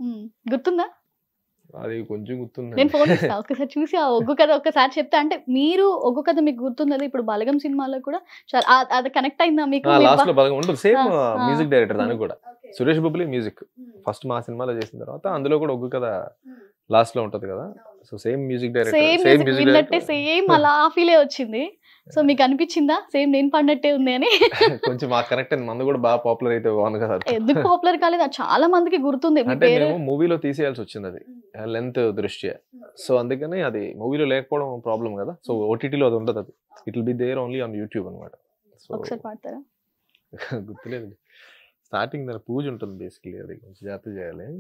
ఉమ్. గుర్తుందా అది కొంచెం గుర్తుంది నేను ఫోన్ ఇస్తా ఒకసారి చూసి ఆ ఒగ్గు కథ ఒకసారి చెప్తే అంటే మీరు ఒగ్గు కథ మీకు గుర్తుందా ఇప్పుడు బలగం సినిమాలో కూడా చాలా ఆ- అది కనెక్ట్ అయిందా మీకు మీరు లాస్ట్ లో బా- బాగా ఉంటుంది సేమ్ ఆ, ఆ. మ్యూజిక్ డైరెక్టర్ దానికి కూడా సురేష్ బొబ్బులి మ్యూజిక్ ఫస్ట్ మా సినిమాలో చేసిన తర్వాత అందులో కూడా ఒగ్గు కదా లాస్ట్ లో ఉంటది కదా so same music director same same music music విన్నట్టే డైరెక్టర్ సేమ్ అలా ఆ ఫీలే వచ్చింది సో మీకు అనిపించిందా సేమ్ నేను పడినట్టే ఉంది అని కొంచెం మాకు కనెక్ట్ అయింది మందు కూడా బాగా పాపులర్ అయితే బాగుంది కదా ఎందుకు పాపులర్ కాలేదు అది చాలా మందికి గుర్తుంది మీ అంటే పేరు మేము మూవీలో తీసేయాల్సి వచ్చింది అది లెంత్ దృష్ట్యా సో అందుకని అది మూవీలో లేకపోవడం ప్రాబ్లం కదా సో ఓటీటీలో అది ఉండదు అది it will be there only on YouTube అనమాట సో ఒకసారి పాడతారా గుర్తులేదు స్టార్టింగ్ దాని పూజ ఉంటుంది బేసిక్లీ అది కొంచెం జాగ్రత్త చేయాలి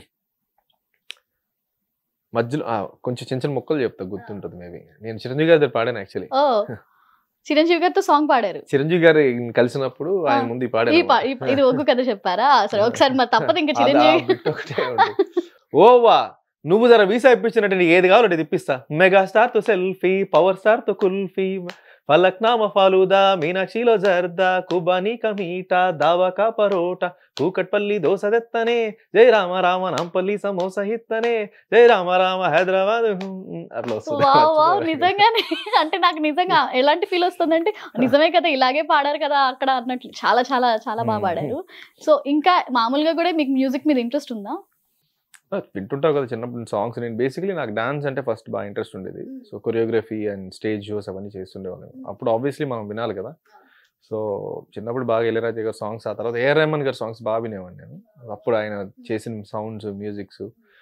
మధ్యలో ఆ, కొంచెం చిన్న చిన్న మొక్కలు చెప్తా గుర్తుంటుంది మేబీ నేను చిరంజీవి గారి దగ్గర పాడాను యాక్చువల్లీ ఓ చిరంజీవి గారితో సాంగ్ పాడారు చిరంజీవి గారు కలిసినప్పుడు ఆయన ఆ, ముందు ఈ ఈ పాడాను పా- ఈ- ఇది ఒగ్గు కథ చెప్పారా సరే ఒకసారి మరి తప్పదు ఇంకా అది ఆ చిరంజీవి bit ఒకటే ఉంది. ఓవా నువ్వు జర వీసా ఇప్పించినట్టు నీకు ఏది కావాలో అది ఇప్పిస్తా మెగా స్టార్ తో సెల్ఫీ పవర్ స్టార్ తో కుల్ఫీ ఫలక్నామ ఫాలుదా మీనాక్షిలో జర్దా కుబానీ కమీటా దావకా పరోటా కూకట్పల్లి దోశ తెత్తనే జై రామ రామ నాంపల్లి సమోసా హిత్తనే జై రామ రామ హైదరాబాద్ హ్మ్, అట్లా వస్తుంది వావ్ వావ్ నిజంగానే అంటే నాకు నిజంగా ఎలాంటి ఫీల్ వస్తుందంటే నిజమే కదా ఇలాగే పాడారు కదా అక్కడ అన్నట్లు చాలా చాలా చాలా బాగా మ్మ్. పాడారు సో ఇంకా మామూలుగా కూడా మీకు మ్యూజిక్ మీద ఇంట్రెస్ట్ ఉందా వింటుంటావు కదా చిన్నప్పుడు సాంగ్స్ నేను బేసిక్లీ నాకు డాన్స్ అంటే ఫస్ట్ బాగా ఇంట్రెస్ట్ ఉండేది so choreography and stage shows అవన్నీ చేస్తుండేవాళ్ళం అప్పుడు ఆబ్వియస్లీ మనం వినాలి కదా సో చిన్నప్పుడు బాగా ఇళయరాజా గారి సాంగ్స్ ఆ తర్వాత ఏఆర్ రెహమాన్ గారి సాంగ్స్ బాగా వినేవాడిని నేను అప్పుడు ఆయన చేసిన సౌండ్స్ మ్యూజిక్స్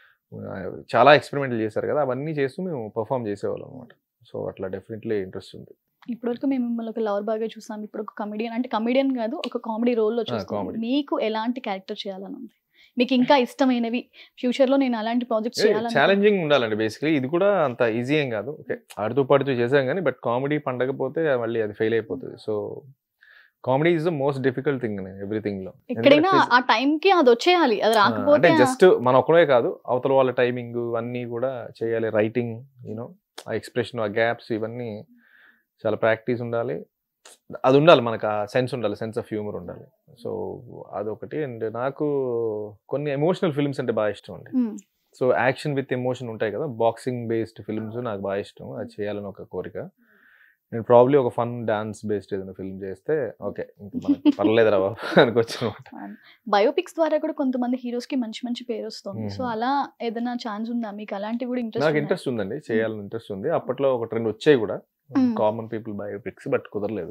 చాలా ఎక్స్పెరిమెంట్లు చేశారు కదా అవన్నీ చేస్తూ మేము పర్ఫామ్ చేసేవాళ్ళం అనమాట సో అట్లా డెఫినెట్లీ ఇంట్రెస్ట్ ఉంది ఇప్పటివరకు మేము మిమ్మల్ని ఒక లవర్ బాగా చూసాం ఇప్పుడు ఒక కమెడియన్ అంటే కమెడియన్ కాదు ఒక కామెడీ రోల్లో చూస్తాం comedy. మీకు ఎలాంటి క్యారెక్టర్ చేయాలని ఉంది మీకు ఇంకా ఇష్టమైనవి ఫ్యూచర్ లో నేను అలాంటి ప్రాజెక్ట్స్ చేయాలని ఛాలెంజింగ్ ఉండాలండి బేసిక్లీ ఇది కూడా అంత ఈజీ ఏం కాదు ఓకే ఆడుతూ పాడుతూ చేసాం కానీ బట్ కామెడీ పండకపోతే మళ్ళీ అది ఫెయిల్ అయిపోతుంది so comedy is the most difficult thing everything లో ఎక్కడైనా ఆ టైం కి అది వచ్చేయాలి అది అంటే రాకపోతే జస్ట్ మన ఒక్కడే కాదు అవతల వాళ్ళ టైమింగ్ అన్నీ కూడా చేయాలి రైటింగ్ యూనో ఆ ఎక్స్ప్రెషన్ ఆ గ్యాప్స్ ఇవన్నీ చాలా ప్రాక్టీస్ ఉండాలి అది ఉండాలి మనకు ఆ సెన్స్ ఉండాలి సెన్స్ ఆఫ్ హ్యూమర్ ఉండాలి సో అదొకటి అండ్ నాకు కొన్ని ఎమోషనల్ ఫిల్మ్స్ అంటే బాగా ఇష్టం అండి మ్మ్. సో యాక్షన్ విత్ ఎమోషన్ ఉంటాయి కదా బాక్సింగ్ బేస్డ్ ఫిల్మ్స్ నాకు బాగా ఇష్టం అది చేయాలని ఒక కోరిక నేను ప్రాబ్లీ ఒక ఫన్ డాన్స్ బేస్డ్ ఏదైనా ఫిల్మ్ చేస్తే ఓకే పర్లేదురా బాబు అనుకోవచ్చు అనమాట బయోపిక్స్ ద్వారా కూడా కొంతమంది హీరోస్ కి మంచి మంచి పేరు వస్తుంది సో మ్మ్. అలా ఏదైనా ఛాన్స్ ఉందా మీకు అలాంటివి కూడా నాకు ఇంట్రెస్ట్ ఇంట్రెస్ట్ ఉందండి చేయాలని ఇంట్రెస్ట్ ఉంది అప్పట్లో ఒక ట్రెండ్ వచ్చాయి కూడా Mm. Common people biopics but కుదరలేదు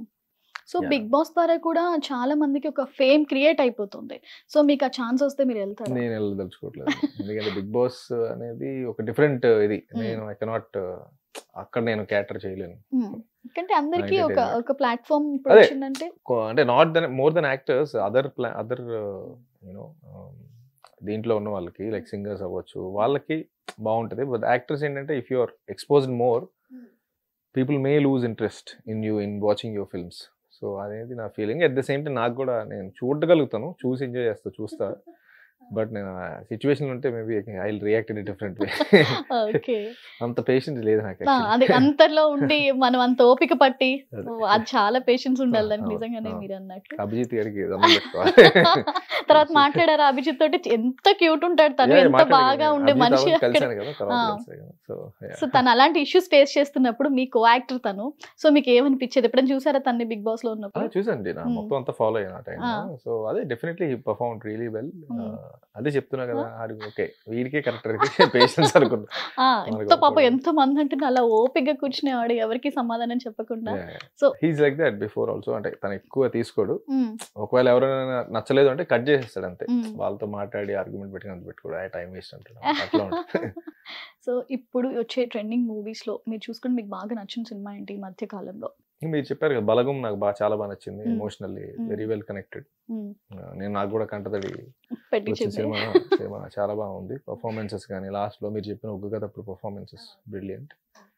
సో Yeah. బిగ్ బాస్ ద్వారా కూడా చాలా మందికి ఒక ఫేమ్ క్రియేట్ అయిపోతుంది సో మీకు ఆ ఛాన్స్ వస్తే మీరు వెళ్తారు నేను వెళ్ళదలుచుకోవట్లేదు ఎందుకంటే బిగ్ బాస్ అనేది ఒక డిఫరెంట్ ఇది నేను ఐ కెనాట్ అక్కడ నేను క్యాటర్ చేయలేను ఎందుకంటే అందరికి ఒక Entertainment. ఒక ప్లాట్ఫామ్ ఇప్పుడు అదే. వచ్చిందంటే కో- అంటే not then more then actors other other you know దీంట్లో ఉన్న వాళ్ళకి లైక్ సింగర్స్ అవ్వచ్చు వాళ్ళకి బాగుంటుంది బట్ యాక్టర్స్ ఏంటంటే if you are exposed more people may lose interest in you in watching your films so అనేది నా feeling at the same time నాకు కూడా నేను చూడగలుగుతాను చూసి ఎంజాయ్ చేస్తా చూస్తా బట్ నేను సిచ్యువేషన్ ఉంటే maybe I react in different way okay అంత పేషెన్స్ లేదు నాకు అదే actually. అంతలో ఉండి మనం అంత ఓపిక పట్టి అదే. ఓ, అది చాలా పేషెన్స్ ఉండాలి దానికి అవును, నిజంగానే అవును. మీరు అన్నట్టు అభిజిత్ గారికి దండం పెట్టుకోవాలి తర్వాత మాట్లాడారు అభిజిత్ తోటి ఎంత క్యూట్ ఉంటాడు తను Yeah, ఎంత మాట్లాడాను బాగా కదా. ఉండే అభిజిత్ మనిషి అవ్వని అక్కడ కలిశాను కదా తర్వాత ఆ. కలిసాను కదా. సో సో తను అలాంటి ఇష్యూస్ ఫేస్ చేస్తున్నప్పుడు మీ కో యాక్టర్ తను సో మీకు ఏమనిపించేది ఎప్పుడైనా చూసారా తన్ని బిగ్ బాస్ లో ఉన్నప్పుడు చూసండి నా Hmm. మొత్తం అంతా ఫాలో అయ్యాను ఆ టైం ఆ. సో అదే definitely perform really well Hmm. అదే చెప్తున్నా కదా ఆడి ఓకే వీడికే కరెక్టర్ పేషెన్స్ అనుకున్నా ఆ, మనకు ఎంత పాప ఒక- ఎంత మంది అంటే అలా ఓపికగా కూర్చునేవాడు ఎవరికి సమాధానం చెప్పకుండా So- he's like that before also అంటే తను ఎక్కువ తీసుకోడు ఉమ్, ఒకవేళ ఎవరైనా నచ్చలేదు అంటే కట్ చేసేస్తాడు అంతే ఉమ్. వాళ్ళతో మాట్లాడి ఆర్గ్యుమెంట్ పెట్టుకుని పెట్టుకోడు ఆ టైం వేస్ట్ అంటాడు అట్లా ఉంటుంది సో ఇప్పుడు వచ్చే ట్రెండింగ్ మూవీస్ లో మీరు చూసుకుంటే మీకు బాగా నచ్చిన సినిమా ఏంటి ఈ మధ్య కాలంలో మీరు చెప్పారు కదా బలగం నాకు బాగా చాలా బాగా నచ్చింది Hmm. Emotionally Hmm. Very well connected um, నేను నాకు కూడా కంటతడి పెట్టి వచ్చిన చెప్పి సినిమా సినిమా చాలా బాగుంది పర్ఫార్మెన్సెస్ కానీ లాస్ట్ లో మీరు చెప్పిన ఒగ్గు కదా అప్పుడు performances brilliant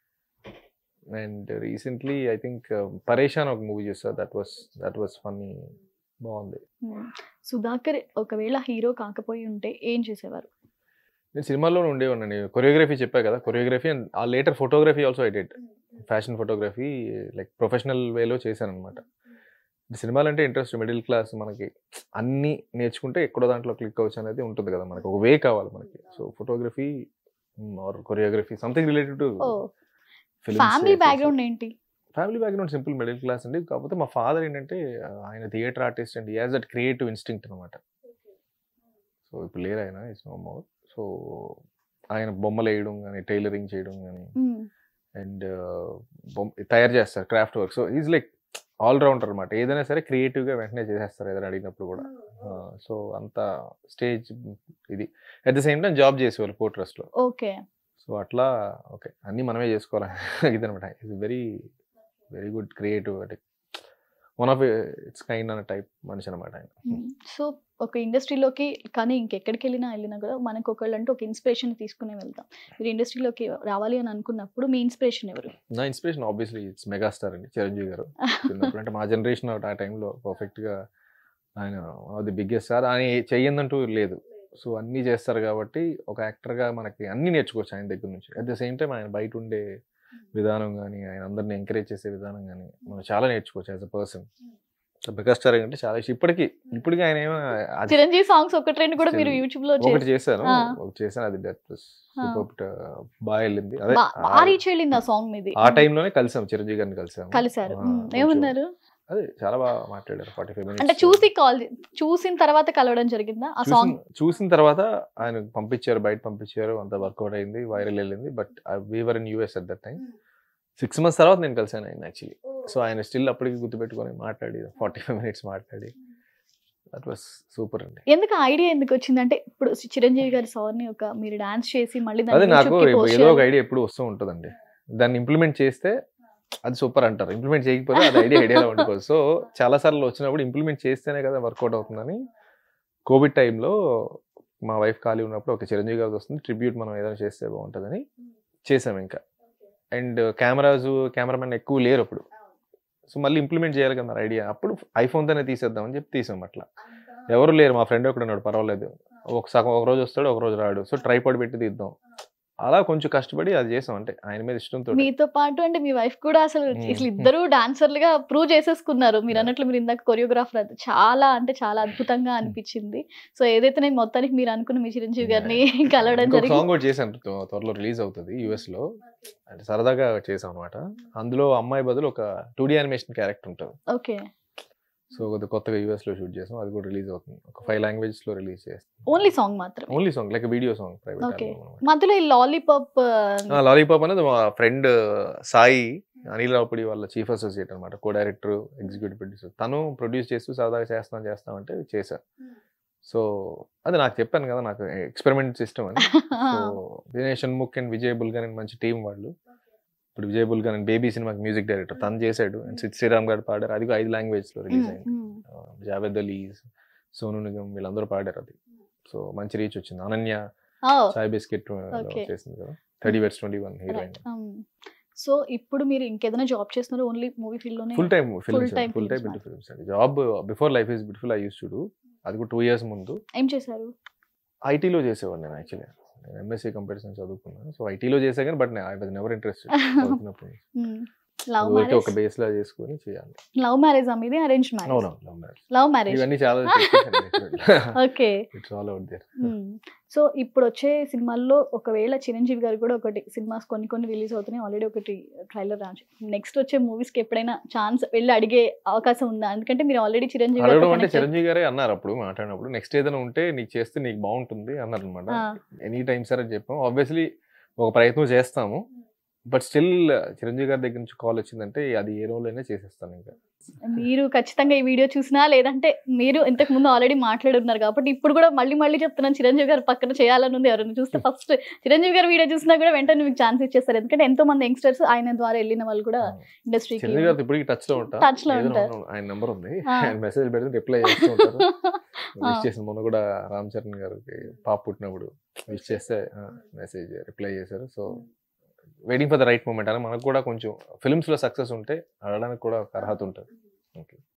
and recently I think Pareshan ఒక మూవీ చూసా that was that was funny బాగుంది ఉమ్. సుధాకర్ ఒకవేళ హీరో కాకపోయి ఉంటే ఏం చేసేవారు నేను సినిమాలోనే ఉండేవాడిని కొరియోగ్రఫీ చెప్పా కదా కొరియోగ్రఫీ అండ్ ఆ later photography also I did fashion photography like professional వేలో చేశాను అనమాట సినిమాలు అంటే ఇంట్రెస్ట్ మిడిల్ క్లాస్ మనకి అన్ని నేర్చుకుంటే ఎక్కడో దాంట్లో క్లిక్ అవచ్చు అనేది ఉంటుంది కదా మనకి ఒక వే కావాలి మనకి so photography or choreography something related to ఓ ఫ్యామిలీ బ్యాక్గ్రౌండ్ ఏంటి family background simple middle class అండి కాకపోతే మా ఫాదర్ ఏంటంటే ఆ, ఆయన theatre artist and as that creative instinct అనమాట సో ఇప్పుడు లేరు ఆయన ఇట్స్ నో మోర్ సో ఆయన బొమ్మలు వేయడం కానీ టైలరింగ్ చేయడం కానీ మ్మ్. అండ్ తయారు చేస్తారు craft work so is like all rounder అనమాట ఏదైనా సరే క్రియేటివ్గా వెంటనే చేసేస్తారు ఏదైనా అడిగినప్పుడు కూడా సో అంత స్టేజ్ ఇది at the same time job చేసేవాళ్ళు పోర్ట్ ట్రస్ట్లో ఓకే సో అట్లా ఓకే అన్నీ మనమే చేసుకోవాలి ఇదనమాట it's very very good creative అంటే వన్ ఆఫ్ ఇట్స్ కైండ్ అనే టైప్ మనిషి అనమాట ఆయన సో ఒక ఇండస్ట్రీలోకి కానీ ఇంకెక్కడికి వెళ్ళినా వెళ్ళినా కూడా మనకు ఒకళ్ళు అంటే ఒక ఇన్స్పిరేషన్ తీసుకునే వెళ్తాం మీరు ఇండస్ట్రీలోకి రావాలి అని అనుకున్నప్పుడు మీ ఇన్స్పిరేషన్ ఎవరు నా ఇన్స్పిరేషన్ ఆబ్వియస్లీ ఇట్స్ మెగాస్టార్ అండి చిరంజీవి గారు చిన్నప్పుడు అంటే మా జనరేషన్ ఆ టైంలో పర్ఫెక్ట్గా ఆయన ది బిగ్గెస్ట్ స్టార్ ఆయన చెయ్యందంటూ లేదు సో అన్నీ చేస్తారు కాబట్టి ఒక యాక్టర్గా మనకి అన్నీ నేర్చుకోవచ్చు ఆయన దగ్గర నుంచి అట్ ద సేమ్ టైం ఆయన బయట ఉండే విధానం కానీ ఆయన అందరిని ఎంకరేజ్ చేసే విధానం కానీ మనం చాలా నేర్చుకోవచ్చు as a person so megastar అంటే చాలా ఇష్టం. ఇప్పటికీ ఇప్పటికీ ఆయన ఏమో అది చిరంజీవి సాంగ్స్ ఒకటి రెండు కూడా మీరు Still యూట్యూబ్ లో ఒకటి చేశాను ఆ. ఒకటి చేశాను అది డెత్ ఆ. సూపర్ బాగా వెళ్ళింది అదే బాగా రీచ్ వెళ్ళింది ఆ సాంగ్ మీది ఆ టైంలోనే కలిసాం చిరంజీవి గారిని కలిసాం కలిసారు ఆ, మ్మ్. కొంచెం- ఏమన్నారు అదే చాలా బాగా మాట్లాడారు ఫార్టీ ఫైవ్ మినిట్స్ అంటే చూసి కాల్ చూసిన తర్వాత కలవడం జరిగిందా ఆ సాంగ్ చూసిన తర్వాత ఆయన పంపించారు బయట పంపించారు అంత వర్కౌట్ అయింది వైరల్ వెళ్ళింది but we were in US at that time six months తర్వాత నేను కలిసాను ఆయన యాక్చువల్లీ సో ఆయన స్టిల్ అప్పటికి గుర్తుపెట్టుకొని మాట్లాడి ఫార్టీ ఫైవ్ మినిట్స్ మాట్లాడి దట్ వాస్ సూపర్ అండి ఎందుకు ఐడియా ఎందుకు వచ్చింది అంటే ఇప్పుడు చిరంజీవి గారి సాంగ్ ని ఒక మీరు డాన్స్ చేసి మళ్ళీ అదే దాన్ని నాకు YouTube కి post ఏదో ఒక చేయాలి. ఐడియా ఎప్పుడు వస్తూ ఉంటుందండి దాన్ని ఇంప్లిమెంట్ చేస్తే అది సూపర్ అంటారు ఇంప్లిమెంట్ చేయకపోతే అది ఐడియా ఐడియాలో ఉండిపోదు సో చాలా సార్లు వచ్చినప్పుడు ఇంప్లిమెంట్ చేస్తేనే కదా వర్కౌట్ అవుతుందని కోవిడ్ టైంలో మా వైఫ్ ఖాళీ ఉన్నప్పుడు ఒక చిరంజీవి గారి వస్తుంది ట్రిబ్యూట్ మనం ఏదైనా చేస్తే బాగుంటుందని చేసాం ఇంకా అండ్ కెమెరాస్ కెమెరామెన్ ఎక్కువ లేరు అప్పుడు సో మళ్ళీ ఇంప్లిమెంట్ చేయాలి కదా మరి ఐడియా అప్పుడు ఐఫోన్తోనే తీసేద్దామని చెప్పి తీసాం అట్లా ఎవరు లేరు మా ఫ్రెండ్ ఒకడు ఉన్నాడు పర్వాలేదు ఒక సగం ఒక రోజు వస్తాడు ఒక రోజు రాడు సో ట్రైపాడ్ పెట్టి తీద్దాం అలా కొంచెం కష్టపడి అది చేసాం అంటే ఆయన మీద ఇష్టంతో మీతో పాటు అంటే మీ వైఫ్ కూడా అసలు మ్మ్. అసలు ఇద్దరు డాన్సర్లుగా ప్రూవ్ చేసేసుకున్నారు మీరు Yeah. అన్నట్లు మీరు ఇందాక కొరియోగ్రాఫర్ అది చాలా అంటే చాలా అద్భుతంగా అనిపించింది సో ఏదైతే నేను మొత్తానికి మీరు అనుకున్న మీ చిరంజీవి గారిని కలవడం ఇంకొక జరిగింది సాంగ్ కూడా చేశాను త్వ- త్వరలో రిలీజ్ అవుతుంది యుఎస్ లో అంటే సరదాగా చేసాం అనమాట అందులో అమ్మాయి బదులు ఒక టూ డి యానిమేషన్ క్యారెక్టర్ ఉంటుంది ఓకే సో అది కొత్తగా యుఎస్ లో షూట్ చేసాం అది కూడా రిలీజ్ అవుతుంది ఒక ఫైవ్ లాంగ్వేజెస్ లో రిలీజ్ చేస్తాం ఓన్లీ సాంగ్ మాత్రమే only song like video song Okay. Private మధ్యలో ఈ లాలీపాప్ లాలీపాప్ అనేది మా ఫ్రెండ్ సాయి అనిల్ రావుపడి వాళ్ళ చీఫ్ అసోసియేట్ అనమాట కో డైరెక్టర్ ఎగ్జిక్యూటివ్ ప్రొడ్యూసర్ తను ప్రొడ్యూస్ చేస్తూ సరదాగా చేస్తాం చేస్తాం అంటే చేశా సో అది నాకు చెప్పాను కదా నాకు ఎక్స్పెరిమెంట్ సిస్టమ్ అని so Dinesh Shanmukh and Vijay Bulgan and మంచి టీం వాళ్ళు ఇప్పుడు విజయ్ బుల్గన్ అండ్ బేబీ సినిమాకి మ్యూజిక్ డైరెక్టర్ తను చేశాడు అండ్ సిద్ శ్రీరామ్ గారు పాడారు అది కూడా ఐదు లాంగ్వేజ్ లో రిలీజ్ అయింది ఆ, జావేద్ అలీ సోను నిగమ్ వీళ్ళందరూ పాడారు అది సో మంచి రీచ్ వచ్చింది అనన్య సాయి బిస్కెట్ Okay. చేసింది కదా thirty versus twenty one heroine so ఇప్పుడు మీరు ఇంకేదైనా జాబ్ చేస్తున్నారు ఓన్లీ మూవీ ఫీల్డ్ లోనే full time films time full time films into films అండి job before life is beautiful I use to do అది కూడా టూ ఇయర్స్ ముందు ఏం చేశారు ఐటీలో చేసేవాడు నేను యాక్చువల్లీ నేను ఎంఎస్సీ కంప్యూటర్ సైన్స్ చదువుకున్నాను సో ఐటీలో చేసా కానీ but I was never interested చదువుతున్నప్పుడు లవ్ ఊరికే మ్యారేజ్ ఒక బేస్ లా చేసుకొని చేయాలి లవ్ మ్యారేజ్ అమ్మది అరేంజ్ మ్యారేజ్ అవును లవ్ మ్యారేజ్ లవ్ మ్యారేజ్ ఇవన్నీ చాలా okay it's all out there so ఇప్పుడు వచ్చే సినిమాల్లో ఒకవేళ చిరంజీవి గారు కూడా ఒకటి సినిమాస్ కొన్ని కొన్ని రిలీజ్ అవుతున్నాయి ఆల్రెడీ ఒకటి ట్రైలర్ రాసి నెక్స్ట్ వచ్చే మూవీస్ కి ఎప్పుడైనా ఛాన్స్ వెళ్ళి అడిగే అవకాశం ఉందా ఎందుకంటే మీరు ఆల్రెడీ చిరంజీవి గారితో అడగడం అంటే connect చిరంజీవి గారే అన్నారు అప్పుడు మాట్లాడినప్పుడు నెక్స్ట్ ఏదైనా ఉంటే నీకు చేస్తే నీకు బాగుంటుంది అన్నారు అనమాట ఆ, ఎనీ టైం సరే అని చెప్పాం ఆబ్వియస్లీ ఒక ప్రయత్నం చేస్తాము బట్ స్టిల్ చిరంజీవి గారి దగ్గర నుంచి కాల్ వచ్చిందంటే అది ఏ రోజు అయినా చేసేస్తాను ఇంకా మీరు ఖచ్చితంగా ఈ వీడియో చూసినా లేదంటే మీరు ఇంతకు ముందు ఆల్రెడీ మాట్లాడున్నారు కాబట్టి ఇప్పుడు కూడా మళ్ళీ మళ్ళీ చెప్తున్నాను చిరంజీవి గారు పక్కన చేయాలని ఉంది ఎవరైనా చూస్తే ఫస్ట్ చిరంజీవి గారు వీడియో చూసినా కూడా వెంటనే మీకు ఛాన్స్ ఇచ్చేస్తారు ఎందుకంటే ఎంతో మంది యంగ్స్టర్స్ ఆయన ద్వారా వెళ్ళిన వాళ్ళు కూడా ఇండస్ట్రీకి చిరంజీవి గారితో ఇప్పటికి టచ్ లో ఉంటా Touch లో ఏదైనా ఉంటారు. ఉన్నా- ఆయన నెంబర్ ఉంది ఆ. ఆయన మెసేజ్ పెడితే రిప్లై చేస్తూ ఉంటారు ఆ. విష్ చేసిన మొన్న కూడా రామ్ చరణ్ గారికి పాప పుట్టినప్పుడు విష్ చేస్తే మెసేజ్ రిప్లై చేశారు so waiting for the right moment అని మనకు కూడా కొంచెం ఫిల్మ్స్ లో సక్సెస్ ఉంటే అడగడానికి కూడా ఒక అర్హత ఉంటుంది ఓకే